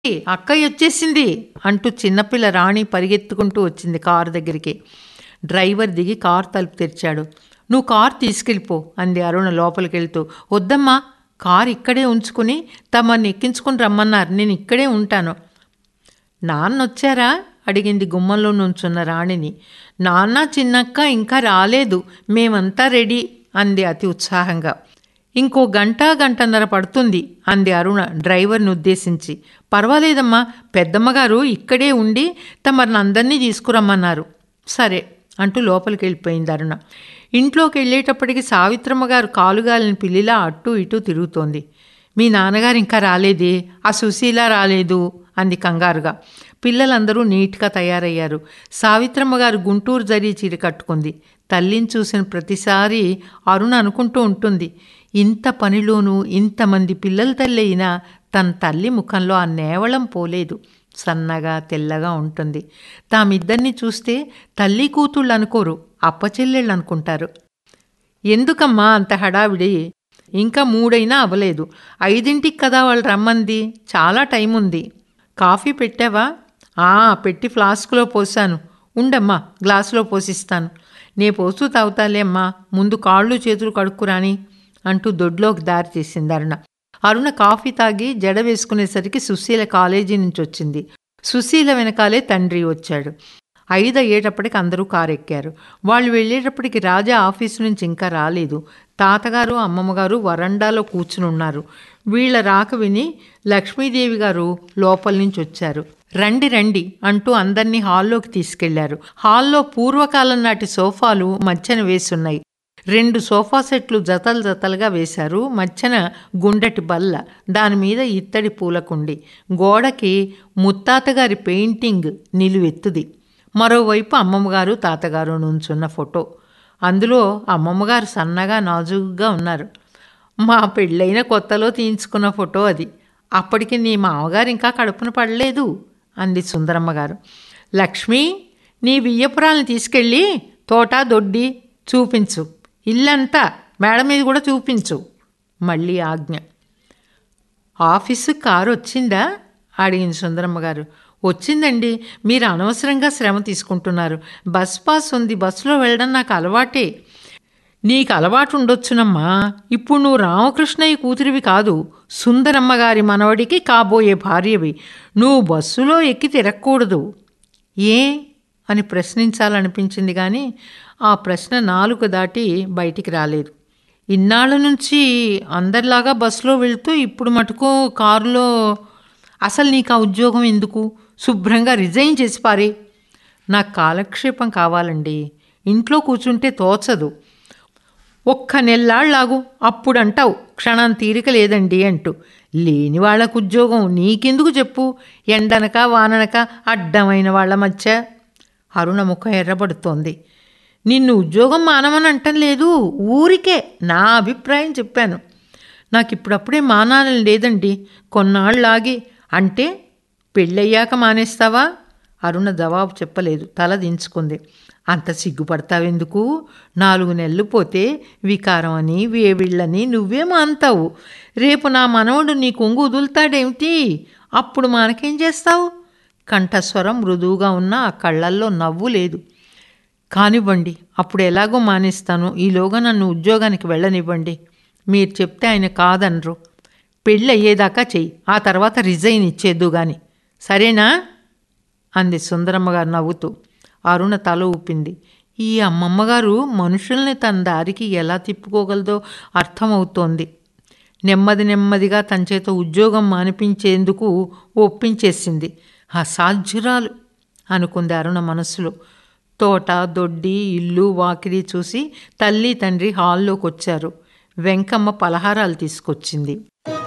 అక్కయ్య వచ్చేసింది అంటూ చిన్నపిల్ల రాణి పరిగెత్తుకుంటూ వచ్చింది కారు దగ్గరికి డ్రైవర్ దిగి కారు తలుపు తెరిచాడు నువ్వు కారు తీసుకెళ్ళిపో అంది అరుణ లోపలికి వెళ్తూ వద్దమ్మా కారు ఇక్కడే ఉంచుకుని తమని ఎక్కించుకుని రమ్మన్నారు నేను ఇక్కడే ఉంటాను నాన్న వచ్చారా అడిగింది గుమ్మంలో నుంచున్న రాణిని నాన్న చిన్నక్క ఇంకా రాలేదు మేమంతా రెడీ అంది అతి ఉత్సాహంగా ఇంకో గంట గంటన్నర పడుతుంది అంది అరుణ డ్రైవర్ని ఉద్దేశించి పర్వాలేదమ్మా పెద్దమ్మగారు ఇక్కడే ఉండి తమరిని అందరినీ తీసుకురమ్మన్నారు సరే అంటూ లోపలికి వెళ్ళిపోయింది అరుణ ఇంట్లోకి వెళ్ళేటప్పటికి సావిత్రమ్మ గారు కాలుగాలిని పిల్లిలా అటు ఇటు తిరుగుతోంది మీ నాన్నగారు ఇంకా రాలేదే ఆ సుశీల రాలేదు అంది కంగారుగా పిల్లలందరూ నీట్గా తయారయ్యారు సావిత్రమ్మ గారు గుంటూరు జరీ చీర కట్టుకుంది తల్లిని చూసిన ప్రతిసారి అరుణ అనుకుంటూ ఉంటుంది ఇంత పనిలోనూ ఇంతమంది పిల్లల తల్లి అయినా తన తల్లి ముఖంలో ఆ నేవళం పోలేదు సన్నగా తెల్లగా ఉంటుంది తామిద్దరిని చూస్తే తల్లి కూతుళ్ళు అనుకోరు అప్పచెల్లెళ్ళు అనుకుంటారు ఎందుకమ్మా అంత హడావిడి ఇంకా మూడైనా అవ్వలేదు ఐదింటికి కదా వాళ్ళు రమ్మంది చాలా టైం ఉంది కాఫీ పెట్టావా ఆ పెట్టి ఫ్లాస్క్లో పోసాను ఉండమ్మా గ్లాసులో పోసిస్తాను నే పోస్తూ తాగుతాలే అమ్మా ముందు కాళ్ళు చేతులు కడుక్కురాని అంటూ దొడ్లోకి దారి తీసింది అరుణ అరుణ కాఫీ తాగి జడ వేసుకునేసరికి సుశీల కాలేజీ నుంచి వచ్చింది సుశీల వెనకాలే తండ్రి వచ్చాడు ఐదు అయ్యేటప్పటికి అందరూ కారు ఎక్కారు వాళ్ళు వెళ్ళేటప్పటికి రాజా ఆఫీసు నుంచి ఇంకా రాలేదు తాతగారు అమ్మమ్మగారు వరండాలో కూర్చుని ఉన్నారు వీళ్ళ రాక విని లక్ష్మీదేవి గారు లోపల నుంచి వచ్చారు రండి రండి అంటూ అందరినీ హాల్లోకి తీసుకెళ్లారు హాల్లో పూర్వకాలం నాటి సోఫాలు మధ్యన వేసున్నాయి రెండు సోఫా సెట్లు జతలు జతలుగా వేశారు మధ్యన గుండటి బల్ల దాని మీద ఇత్తడి పూలకుండి గోడకి ముత్తాతగారి పెయింటింగ్ నిలువెత్తుది మరోవైపు అమ్మమ్మగారు తాతగారు నుంచున్న ఫోటో అందులో అమ్మమ్మగారు సన్నగా నాజుగ్గా ఉన్నారు మా పెళ్ళైన కొత్తలో తీయించుకున్న ఫోటో అది అప్పటికి నీ మామగారు ఇంకా కడుపున పడలేదు అంది సుందరమ్మ గారు లక్ష్మి నీ బియ్యపురాలను తీసుకెళ్ళి తోట దొడ్డి చూపించు ఇల్లంతా మేడ మీద కూడా చూపించు మళ్ళీ ఆజ్ఞ ఆఫీసు కారు వచ్చిందా అడిగింది సుందరమ్మ గారు వచ్చిందండి మీరు అనవసరంగా శ్రమ తీసుకుంటున్నారు బస్ పాస్ ఉంది బస్సులో వెళ్ళడం నాకు అలవాటే నీకు అలవాటు ఉండొచ్చునమ్మా ఇప్పుడు నువ్వు రామకృష్ణయ్య కూతురివి కాదు సుందరమ్మ గారి మనవడికి కాబోయే భార్యవి నువ్వు బస్సులో ఎక్కి తిరగకూడదు ఏ అని ప్రశ్నించాలనిపించింది కానీ ఆ ప్రశ్న నాలుగు దాటి బయటికి రాలేదు ఇన్నాళ్ళ నుంచి అందరిలాగా బస్సులో వెళ్తూ ఇప్పుడు మటుకు కారులో అసలు నీకు ఆ ఉద్యోగం ఎందుకు శుభ్రంగా రిజైన్ చేసి పారే నాకు కాలక్షేపం కావాలండి ఇంట్లో కూర్చుంటే తోచదు ఒక్క నెల్లాళ్ళాగు అప్పుడు అంటావు క్షణం తీరిక లేదండి అంటూ లేని వాళ్ళకు ఉద్యోగం నీకెందుకు చెప్పు ఎండనక వాననక అడ్డమైన వాళ్ళ మధ్య అరుణ ముఖం ఎర్రబడుతోంది నిన్ను ఉద్యోగం మానమని అంటం లేదు ఊరికే నా అభిప్రాయం చెప్పాను నాకు ఇప్పుడప్పుడే మానాలని లేదండి కొన్నాళ్ళాగి అంటే పెళ్ళయ్యాక మానేస్తావా అరుణ జవాబు చెప్పలేదు తల దించుకుంది అంత సిగ్గుపడతావెందుకు నాలుగు నెలలు పోతే వికారం అని వేవిళ్ళని నువ్వే మాంతావు రేపు నా మనవడు నీ కొంగు వదులుతాడేమిటి అప్పుడు మనకేం చేస్తావు కంఠస్వరం మృదువుగా ఉన్న ఆ కళ్ళల్లో నవ్వు లేదు కానివ్వండి అప్పుడు ఎలాగో మానేస్తాను ఈలోగా నన్ను ఉద్యోగానికి వెళ్ళనివ్వండి మీరు చెప్తే ఆయన కాదనరు పెళ్ళి అయ్యేదాకా చెయ్యి ఆ తర్వాత రిజైన్ ఇచ్చేద్దు గాని సరేనా అంది సుందరమ్మ గారు నవ్వుతూ అరుణ తల ఊపింది ఈ అమ్మమ్మగారు మనుషుల్ని తన దారికి ఎలా తిప్పుకోగలదో అర్థమవుతోంది నెమ్మది నెమ్మదిగా తన చేత ఉద్యోగం మానిపించేందుకు ఒప్పించేసింది అసాధ్యురాలు అనుకుంది అరుణ మనసులో తోట దొడ్డి ఇల్లు వాకిలి చూసి తల్లి తండ్రి హాల్లోకి వచ్చారు వెంకమ్మ పలహారాలు తీసుకొచ్చింది